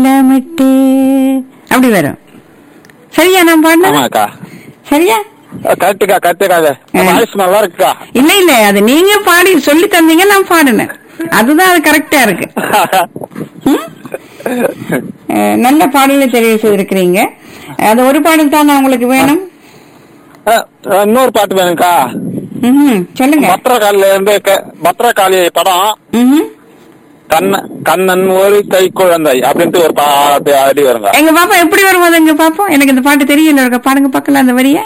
தாளமிட்டு அப்படி வரும் சரியா நான் பாடினது ஆமாக்கா சரியா கரெக்டுக்கா கரெக்டுக்கா அது ம். வாய்ஸ் நல்லா இருக்குக்கா இல்ல இல்ல அது நீங்க பாடி சொல்லி தந்தீங்க நான் பாடினேன் அதுதான் அது கரெக்டா இருக்கு ம்? அஹ், நல்ல பாடலை தெரிவு செய்திருக்கிறீங்க அது ஒரு பாடல் தான் உங்களுக்கு வேணும் அஹ், இன்னொரு பாட்டு வேணும்க்கா ம்ஹும். சொல்லுங்க பத்திரகாலில இருந்து க- பத்திரகாளி படம் ம்ஹும். கண்ணன் கண்ணன் ஒரு கை குழந்தை அப்படின்ட்டு ஒரு பாட்டு அடி வருங்க எங்க பாப்பா எப்படி வரும்போது எங்க பாப்போம் எனக்கு இந்த பாட்டு தெரியல இருக்க பாடுங்க பார்க்கலாம் அந்த வரிய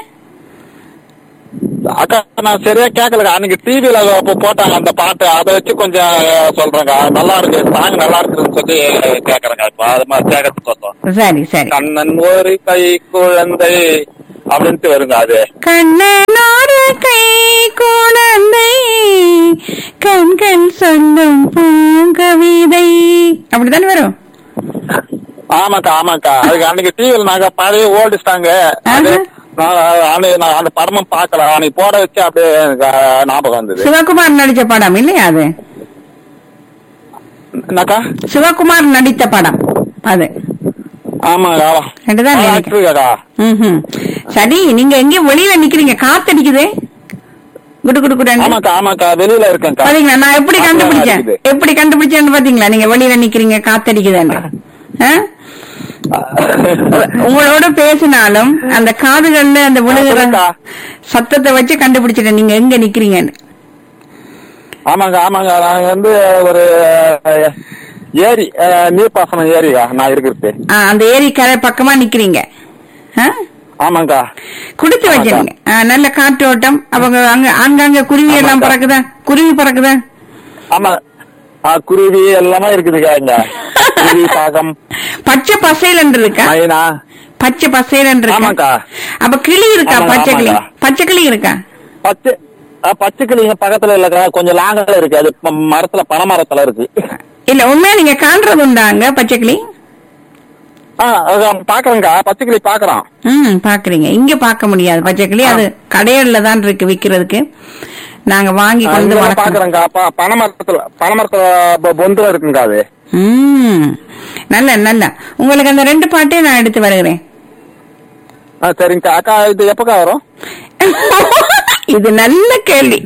அக்கா நான் சரியா கேட்கலக்கா அன்னைக்கு டிவில போட்டாங்க அந்த பாட்டு அதை வச்சு கொஞ்சம் சொல்றேங்க நல்லா இருக்கு சாங் நல்லா இருக்குன்னு சொல்லி கேக்குறேங்க இப்ப அது மாதிரி கேட்கறதுக்கு வந்தோம் சரி சரி கண்ணன் ஒரு கை குழந்தை அப்படின்ட்டு வருங்க அது கண்ணனோடு கை குழந்தை கண்கள் சொல்லும் பூங்கவிதை அப்படித்தானே வரும் ஆமாக்கா ஆமாக்கா அதுக்கு அன்னைக்கு டிவில நாங்க பழைய ஓல்டு ஸ்டாங்க அது ஆஹா. நான் அன்னைக்கு நான் அந்த படமும் பார்க்கல அன்னைக்கு போட வச்சு அப்படியே எனக்கு ஞாபகம் வந்தது சிவகுமார் நடிச்ச படம் இல்லையா அது என்னக்கா சிவகுமார் நடித்த படம் அது ஆமாக்கா ரெண்டுதான் நினைக்கிறேன் இருக்குக்கா ம்ஹும். சரி நீங்க எங்க வெளியில நிக்கிறீங்க காத்தடிக்குதே குடு குடு குடு ஆமாக்கா ஆமாக்கா வெளியில இருக்கேன்க்கா பாத்தீங்களா நான் எப்படி காத்து கண்டுபிடிச்சேன் அடிக்குது. எப்படி கண்டுபிடிச்சேன்னு பாத்தீங்களா நீங்க வெளியில நிக்கிறீங்க காத்தடிக்குதுன்னு ஆ? உங்களோட பேசினாலும் அந்த காதுகள்ல அந்த விழுகிற சொல்லுக்கா. சத்தத்தை வச்சு கண்டுபிடிச்சிட்டேன் நீங்க எங்க நிக்கிறீங்கன்னு ஆமாங்க ஆமாங்க நாங்க வந்து ஒரு அஹ், ஏரி அஹ், நீர்ப்பாசனம் ஏரியா நான் இருக்கிறது ஆ, அந்த ஏரி கரை பக்கமா நிக்கிறீங்க ஆ? ஆமாங்கா குடுத்து வச்சிருங்க ஆ, நல்ல காற்றோட்டம் அவங்க அங்க அங்கங்க குருவி எல்லாம் ஆமாக்கா. பறக்குதா குருவி பறக்குதா ஆமா ஆ, குருவி எல்லாமே இருக்குதுக்கா இங்க குருவி காகம் பச்சை பசைலன்று இருக்கா மைனா பச்சை பசைலன்று இருக்கா ஆமாக்கா. அப்ப கிளி இருக்கா ஆமாங்க, பச்சை கிளி ஆமாங்க. பச்சை கிளி இருக்கா பச்சை ஆ, பச்சை கிளிங்க பக்கத்துல இல்லக்கா கொஞ்சம் லாங்கல இருக்கு அது ப- மரத்துல பனை மரத்துல இருக்கு இல்ல உண்மையா நீங்க காண்றது உண்டாங்க பச்சை கிளி ஆ அதான் பாக்குறேங்கா பச்சை கிளி பாக்குறோம் ம் பாக்குறீங்க இங்க பார்க்க முடியாது பச்சை கிளி அது கடையில தான் இருக்கு விக்கிறதுக்கு நாங்க வாங்கி கொண்டு வந்து வளர்க்கணும் பாக்குறேங்கா ப- பனை மரத்துல பனை மரத்துல பொ- பொந்துல இருக்குங்கா அது ம் நல்ல நல்ல உங்களுக்கு அந்த ரெண்டு பாட்டையும் நான் எடுத்து வருகிறேன் ஆ, சரிங்கக்கா அக்கா இது எப்பக்கா வரும் இது நல்ல கேள்வி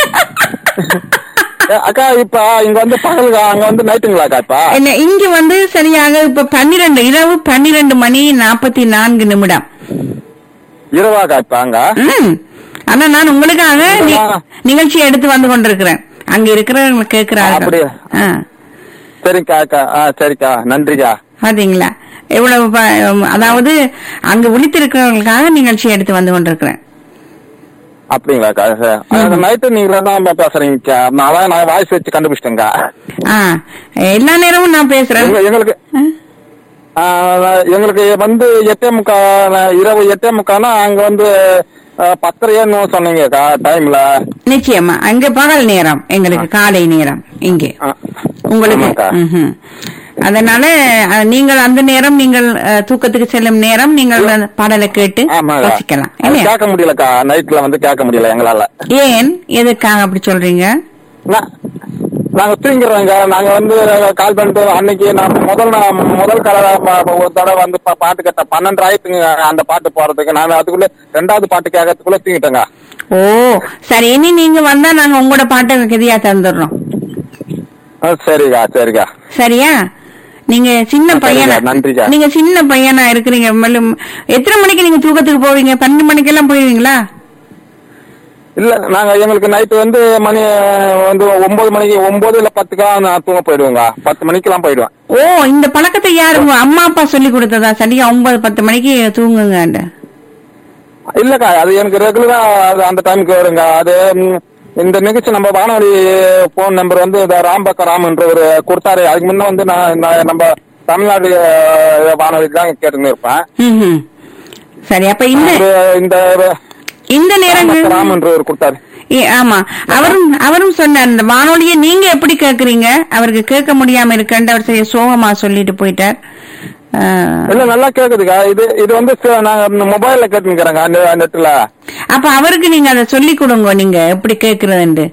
ஏ, அக்கா இப்ப இங்க வந்து பகலுக்கா அங்க வந்து நைட்டுங்களாக்கா இப்ப என்ன இங்க வந்து சரியாக இப்ப பன்னிரண்டு இரவு பன்னிரண்டு மணி நாற்பத்தி நான்கு நிமிடம் இரவாக்கா இப்ப அங்க ம் ஆனா நான் உங்களுக்காக நி- ஆ. நிகழ்ச்சி எடுத்து வந்து கொண்டிருக்கிறேன் அங்க இருக்கிறவங்க கேட்கிறார்கள் அப்படியா? ஆ, சரிக்கா அக்கா ஆ சரிக்கா நன்றிக்கா பாத்தீங்களா எவ்வளவு ப- அதாவது அங்க விழித்திருக்கிறவங்களுக்காக நிகழ்ச்சி எடுத்து வந்து கொண்டிருக்கிறேன் அப்படிங்களாக்கா சரி. நைட்டு நீங்க தான் பேசுறீங்கக்கா நான் நான் வாய்ஸ் வச்சு கண்டுபிடிச்சிட்டேங்க ஆ எல்லா நேரமும் நான் பேசுறேன் எங்க- எங்களுக்கு ஆ, ஆ, எங்களுக்கு வந்து எட்டே முக்கா இரவு எட்டே முக்கானா அங்க வந்து ஆ, பத்தரைன்னு சொன்னீங்கக்கா டைம்ல நிச்சயமா அங்க பகல் நேரம் எங்களுக்கு காலை நேரம் இங்கே ஆ. உங்களுக்கு ஆமாக்கா. ம்ஹும். அதனால அஹ், நீங்கள் அந்த நேரம் நீங்கள் அஹ், தூக்கத்துக்கு செல்லும் நேரம் நீங்கள் அந்த பாடலை கேட்டு ஆமாக்கா ரசிக்கலாம் அது இல்லையா கேட்க முடியலக்கா நைட்ல வந்து கேட்க முடியல எங்களால ஏன் எதுக்காக அப்படி சொல்றீங்க நா- நாங்க தூங்கிடுறோங்க நாங்க வந்து கால் பண்ணிட்டு அன்னைக்கு நான் முதல் நான் முதல் கலர ஒரு தடவை வந்து பா- பாட்டு கேட்டேன் பன்னெண்டு ஆயிரத்துங்க அந்த பாட்டு போறதுக்கு நான் அதுக்குள்ள ரெண்டாவது பாட்டு கேட்கறதுக்குள்ள தூங்கிட்டேங்க ஓ சரி இனி நீங்க வந்தா நாங்க உங்களோட பாட்டை கதியா தந்துடுறோம் ஆ, சரிக்கா சரிக்கா சரியா நீங்க சின்ன சரிக்கா, பையனா நன்றிக்கா. நீங்க சின்ன பையனா இருக்கிறீங்க மேலும் எத்தனை மணிக்கு நீங்க தூக்கத்துக்கு போவீங்க பன்னெண்டு மணிக்கெல்லாம் போயிருவீங்களா இல்ல நாங்க எங்களுக்கு நைட்டு வந்து மணி வந்து ஒன்பது மணிக்கு ஒன்பது இல்ல பத்துக்கா நான் தூங்க போயிடுவேங்க பத்து மணிக்கெல்லாம் போயிடுவேன் ஓ இந்த பழக்கத்தை யாரு உங்க அம்மா அப்பா சொல்லி கொடுத்ததா சரியா ஒன்பது பத்து மணிக்கு தூங்குங்க இல்லக்கா அது எனக்கு ரெகுலரா அது அந்த டைமுக்கு வருங்க அது ம், இந்த நிகழ்ச்சி நம்ம வானொலி போன் நம்பர் வந்து இந்த ராம்பக்க ராம்ன்ற ஒரு கொடுத்தாரு அதுக்கு முன்ன வந்து நான் நான் நம்ம தமிழ்நாடு அஹ், வானொலி தான் கேட்டுன்னு இருப்பேன் ம்ஹும். சரி அப்ப இந்த அவரு இந்த இந்த நேரங்கள் ராம்பக்க ராம்ன்ற ஒரு கொடுத்தாரு ஏ, ஆமா அவரும் அவரும் சொன்னார் இந்த வானொலியை நீங்க எப்படி கேக்குறீங்க அவருக்கு கேட்க முடியாம இருக்கேன்னு அவர் சரி சோகமா சொல்லிட்டு போயிட்டார் ஆ, இல்ல நல்லா கேக்குதுக்கா இது இது வந்து ச- நாங்க மொபைல்ல கேட்டுக்கிறேங்க நெட்ல அப்ப அவருக்கு நீங்க அதை சொல்லி கொடுங்க நீங்க எப்படி கேக்குறதுன்னு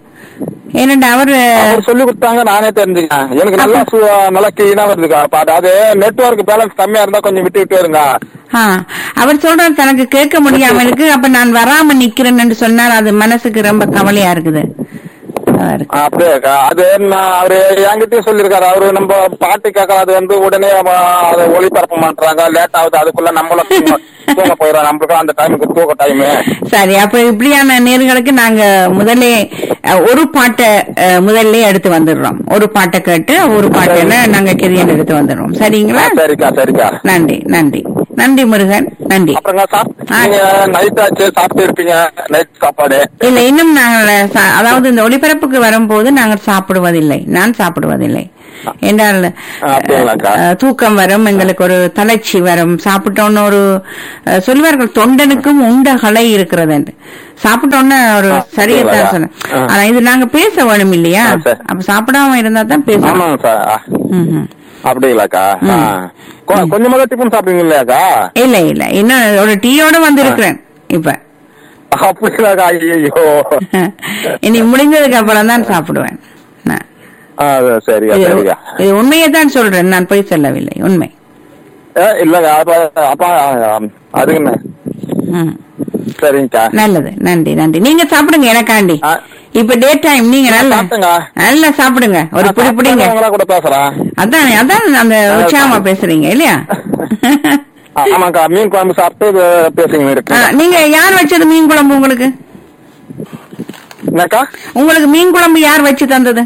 ஏனண்டா அவரு அவர் சொல்லி கொடுத்தாங்க நானே தெரிஞ்சுக்கேன் எனக்கு நல்லா சு- நல்லா கிளீனா வருதுக்கா பாட்டு அது நெட்வொர்க் பேலன்ஸ் கம்மியா இருந்தா கொஞ்சம் விட்டு விட்டு வருங்க ஆ, அவர் சொல்றாரு தனக்கு கேட்க முடியாம இருக்கு அப்ப நான் வராம நிக்கிறேன்னு சொன்னார் அது மனசுக்கு ரொம்ப கவலையா இருக்குது அவருக்கு. அப்படியேக்கா அது நான் அவரு என்கிட்டயும் சொல்லியிருக்காரு அவரு நம்ம பாட்டு கேட்கற அது வந்து உடனே அவ- அதை ஒளிபரப்ப மாட்டாங்க லேட் ஆகுது அதுக்குள்ள நம்மளும் தூங்க தூங்க போயிடும் நம்மளுக்கும் அந்த டைமுக்கு தூக்க டைமு சரி அப்ப இப்படியான நேர்களுக்கு நாங்க முதல்ல அஹ், ஒரு பாட்டை அஹ், முதல்ல எடுத்து வந்துடுறோம் ஒரு பாட்டை கேட்டு ஒரு பாட்டுல நாங்க கிரியன் எடுத்து வந்துடுறோம் சரிங்களா சரிக்கா சரிக்கா நன்றி நன்றி நன்றி முருகன் நன்றி அப்புறங்க சாப்பிட்டு நீங்க நைட் ஆச்சு சாப்பிட்டு இருப்பீங்க நைட் சாப்பாடு இல்ல இன்னும் நாங்கள் சா- அதாவது இந்த ஒளிபரப்புக்கு வரும்போது நாங்கள் சாப்பிடுவதில்லை நான் சாப்பிடுவதில்லை என்றால் அப்படிங்களாக்கா? அஹ், தூக்கம் வரும் எங்களுக்கு ஒரு தளர்ச்சி வரும் சாப்பிட்டோன்னு ஒரு அஹ், சொல்வார்கள் தொண்டனுக்கும் உண்ட கலை இருக்கிறது என்று சாப்பிட்டோன்னு ஒரு ஆ, சரியத்தான் அப்படிங்களா? சொன்னேன் ஆ. ஆனா இது நாங்க பேச வேணும் இல்லையா ஆ, சரி. அப்ப சாப்பிடாம இருந்தா தான் பேசணும் ஆமாங்க சார் ம்ஹும். அப்படிங்களாக்கா ஆ. கொ- கொஞ்சமாக டிஃபன் சாப்பிடுவீங்க இல்லையாக்கா இல்ல இல்ல இன்னும் ஒரு டீயோட வந்து இருக்கிறேன் இப்ப அப்படிங்களாக்கா ஐயோ இனி முடிஞ்சதுக்கு அப்புறம் தான் சாப்பிடுவேன் நான். சரியா இது சரியா இது உண்மையை தான் சொல்றேன் நான் போய் சொல்லவில்லை உண்மை ஏ, இல்லக்கா அப்ப அப்பா அதுக்கு என்ன ம். சரிங்கக்கா நல்லது நன்றி நன்றி நீங்க சாப்பிடுங்க எனக்காண்டி ஆ. இப்ப டே டைம் நீங்க நல்லா சாப்பிட்டேங்க. நல்லா சாப்பிடுங்க ஒரு நான் புடி புடிங்க சாப்பிட்டவங்களா கூட பேசுறேன் அதான் அதான் அந்த உற்சாகமா பேசுறீங்க இல்லையா ஆ, ஆமாக்கா மீன் குழம்பு சாப்பிட்டு இது பேசுங்க ஆ, இருக்கு நீங்க யார் வச்சது மீன் குழம்பு உங்களுக்கு என்னக்கா உங்களுக்கு மீன் குழம்பு யார் வச்சு தந்தது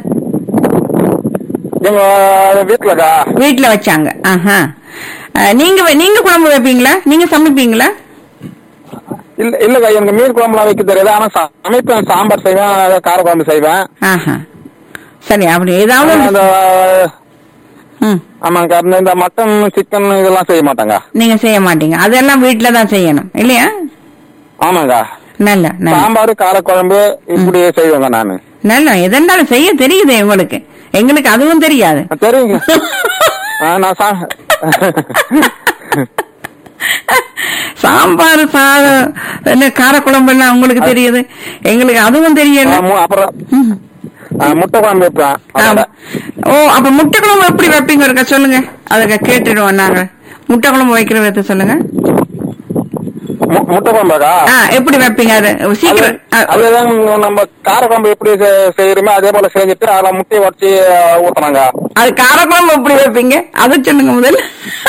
எங்க வீட்டுலக்கா வீட்டுல வச்சாங்க ஆஹா ஆ, நீங்க வ- நீங்க குழம்பு வைப்பீங்களா நீங்க சமைப்பீங்களா இல்ல இல்லக்கா எனக்கு மீன் குழம்புலாம் வைக்க தெரியாது ஆனா சமைப்பேன் சாம்பார் செய்வேன் கார குழம்பு செய்வேன் ஆஹா சரி அப்படி ஏதாவது ஆனா, ஒண்ணு- அந்த ம் ஆமாங்கக்கா இந்த- இந்த மட்டன் சிக்கன் இதெல்லாம் செய்ய மாட்டாங்க நீங்க செய்ய மாட்டீங்க அதெல்லாம் வீட்டுல தான் செய்யணும் இல்லையா ஆமாங்க நல்ல நல்ல சாம்பார் காரக்குழம்பு இப்படி செய்வேங்க நானு நல்ல எதெண்டாலும் செய்ய தெரியுது உங்களுக்கு எங்களுக்கு அதுவும் தெரியாது தெரியுங்க ஆ, நான் சா சாம்பார் சாதம் என்ன காரக்குழம்பு எல்லாம் உங்களுக்கு தெரியுது எங்களுக்கு அதுவும் தெரியல ஆ, மு- அப்புறம் ஆ, முட்டை குழம்பு வைப்பேன் ஆமா. அதோட. ஓ அப்ப முட்டை குழம்பு எப்படி வைப்பீங்க இருக்கா சொல்லுங்க அதுக்கு கேட்டுடுவோம் நாங்க முட்டை குழம்பு வைக்கிற விதத்தை சொல்லுங்க மு- முட்டை குழம்பாக்கா ஆ எப்படி வைப்பீங்க அது சீக்கிரம் ஆ, அதுதான் நம்ம காரக்குழம்பு எப்படி செ- செய்யறோமோ அதே போல செஞ்சுட்டு அதுல முட்டையை உடச்சி ஊத்துனாங்க அது காரக்குழம்பு எப்படி வைப்பீங்க அதை சொல்லுங்க முதல்ல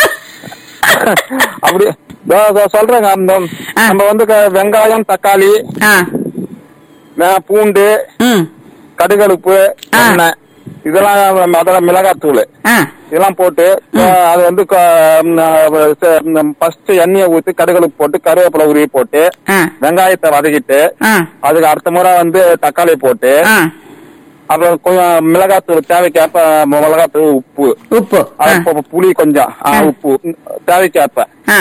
அப்படி இதோ- இதோ சொல்றேங்க அந்த ஆ. நம்ம வந்து க- வெங்காயம் தக்காளி ஆ ஆ, பூண்டு ம் கடுகடுப்பு ஆ. எண்ணெய் இதெல்லாம் அதெல்லாம் மிளகாத்தூள் ஆ இதெல்லாம் போட்டு அது வந்து ஃபர்ஸ்ட் எண்ணெயை ஊத்தி கடுகளுக்கு போட்டு கருவேப்பிலை உருவி போட்டு ஆ வெங்காயத்தை வதக்கிட்டு ஆ அதுக்கு அடுத்த முறை வந்து தக்காளி போட்டு ஆ அப்புறம் கொஞ்சம் மிளகாத்தூள் தேவைக்கேற்ப மிளகாத்தூள் உப்பு உப்பு ஆ அது பு- புளி கொஞ்சம் ஆ, ஆ. உப்பு தேவைக்கேற்ப ஆ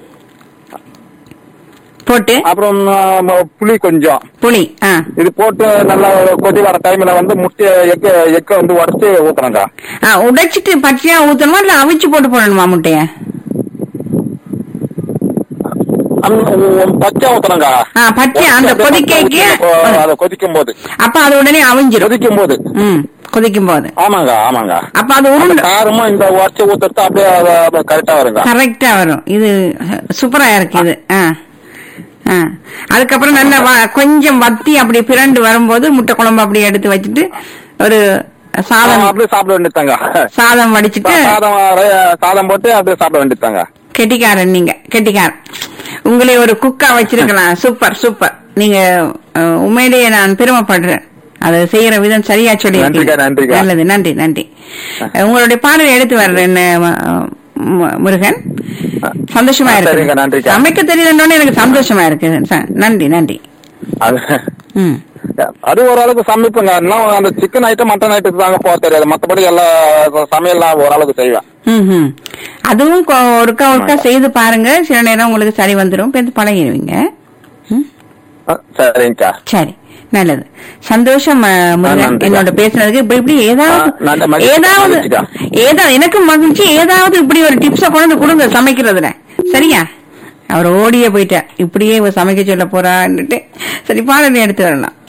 போட்டு அப்புறம் ஆ, ம- புளி கொஞ்சம் புளி ஆ இது போட்டு நல்லா ஒரு கொதி வர டைம்ல வந்து முட்டையை எக்க எக்க வந்து உடச்சி ஊத்துறாங்க ஆ உடைச்சிட்டு பச்சையா ஊத்தணுமா இல்ல அவிச்சு போட்டு போடணுமா முட்டைய பச்சை ஊத்துறாங்க ஆ பச்சை அந்த கொதிக்கைக்கு அதை கொதிக்கும் போது அப்ப அது உடனே அவிஞ்சிரும் கொதிக்கும் போது ம் கொதிக்கும் போது ஆமாங்க ஆமாங்க அப்ப அது அந்த உருண்டை காரமும் இந்த உடச்சி ஊத்துறது அப்படியே கரெக்டா வருங்க கரெக்டா வரும் இது சூப்பரா இருக்கு இது ஆ ஆ அதுக்கப்புறம் நல்லா வ- கொஞ்சம் வத்தி அப்படி பிரண்டு வரும்போது முட்டை குழம்பு அப்படியே எடுத்து வச்சுட்டு ஒரு சாதம் அப்படியே சாப்பிட வேண்டியதாங்க சாதம் வடிச்சிட்டு சாதம் ர- சாதம் போட்டு அப்படியே சாப்பிட வேண்டியதாங்க கெட்டிக்காரன் நீங்க கெட்டிக்காரன் உங்களை ஒரு குக்கா வச்சிருக்கலாம் சூப்பர் சூப்பர் நீங்க அஹ், உண்மையிலேயே நான் பெருமைப்படுறேன் அதை செய்யற விதம் சரியா சொல்லி நன்றிக்கா, நன்றிக்கா. நல்லது நன்றி நன்றி அஹ், உங்களுடைய பாடலை எடுத்து வர்றேன் அஹ், மு- முருகன் சந்தோஷமா ஆ, இருக்கு சரிங்க, நன்றிக்கா. சமைக்க தெரியலன்னு எனக்கு சந்தோஷமா இருக்கு ச- நன்றி நன்றி அது ம் அது ஓரளவுக்கு சமைப்புங்க இன்னும் அந்த சிக்கன் ஐட்டம் மட்டன் ஐட்டத்துக்கு தாங்க போக தெரியாது மத்தபடி எல்லா சமையல்லாம் ஓரளவுக்கு செய்வேன் ம், ம். அதுவும் கொ- ஒருக்கா ஒருக்கா செய்து பாருங்க சில நேரம் உங்களுக்கு சரி வந்துடும் பேருந்து பழகிடுவீங்க ம் ஆ, சரிங்கக்கா சரி நல்லது சந்தோஷம் அஹ், முருகன் நன்றிக்கா. என்னோட பேசுனதுக்கு இப்படி இப்படி ஏதாவது ஆ, நல்ல மகிழ்ச்சி, ஏதாவது மகிழ்ச்சிக்கா. ஏதாவது எனக்கு மகிழ்ச்சி ஏதாவது இப்படி ஒரு டிப்ஸ கொண்டு கொடுங்க சமைக்கிறதுல சரியா அவர் ஓடியே போயிட்டார் இப்படியே இவ சமைக்க சொல்ல போறான்னுட்டு சரி பாடலை எடுத்து வரலாம்